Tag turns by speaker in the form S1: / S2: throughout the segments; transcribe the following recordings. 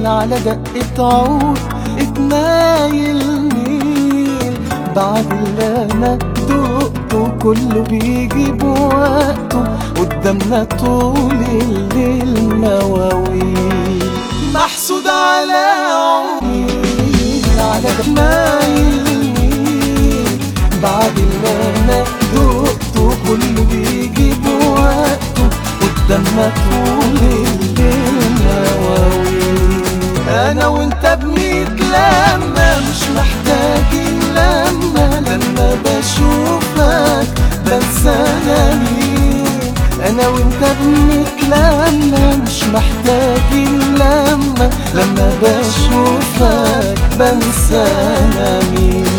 S1: مين على دقة عود اتنايل مين بعد اللي انا دقته كله بيجي بوقته قدامنا طول الليل مواويل محسود على عمري على جمايل مين بعد اللي انا دقته كله بيجي بوقته قدامنا طول الليل مواويل انا وانت بنتلمى مش محتاجين لما لما بشوفك بنسى انا مين انا وانت بنتلمى مش محتاجين لما لما بشوفك بنسى انا مين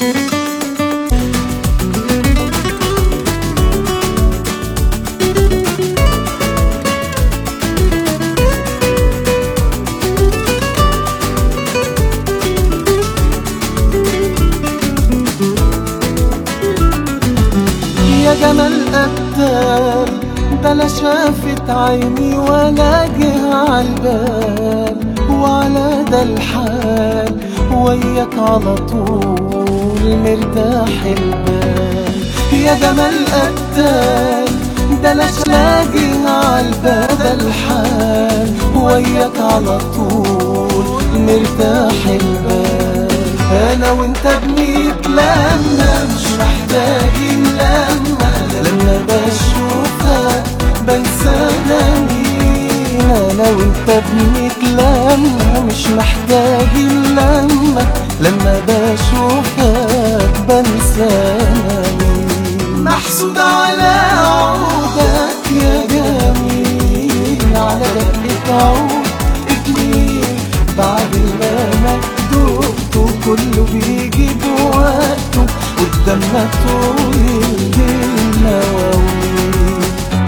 S1: يا جمال قتال بلا شافت عيني ولا جه عالبال وعلى ده الحال وياك على طول مرتاح البال يا جمال قتال بلاش لاجي عالبال ده الحال وياك على طول مرتاح البال انا وانت بنتلمى مش محتاجين لما لما بشوفك بنسى انا مين انا وانت بنتلمى مش محتاجين لما لما بشوفك بنسى انا مين محسود على عودك يا جميل على دقة عود اتنين بعد ما دقته كله بيجي بوقته قدامنا طول الليل مواويل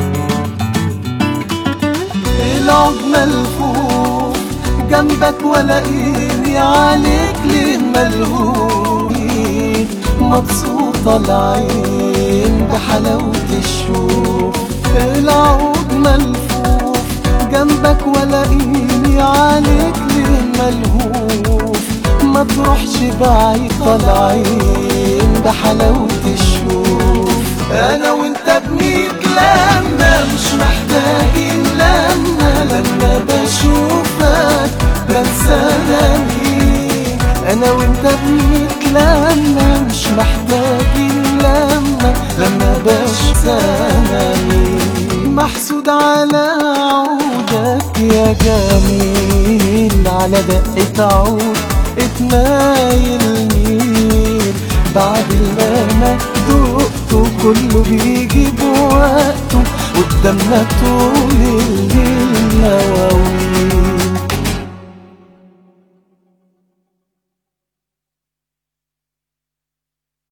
S1: العود ملفوف جنبك ولا ايدي عليك ليه ملهوف مبسوطة العين بحلاوة الشوف العود ملفوف جنبك ولا ايدي عليك ليه ملهوف ما تروحش بعيد طالعين بحلاوة الشوف انا وانت بنتلمى مش محتاجين لما لما بشوفك بنسى انا مين انا وانت بنتلمى مش محتاجين لما لما بنسى انا مين محسود على عودك يا جميل على دقة عود اتنايل مين بعد ما دقته كله بيجي بوقته قدامنا طول الليل مواويل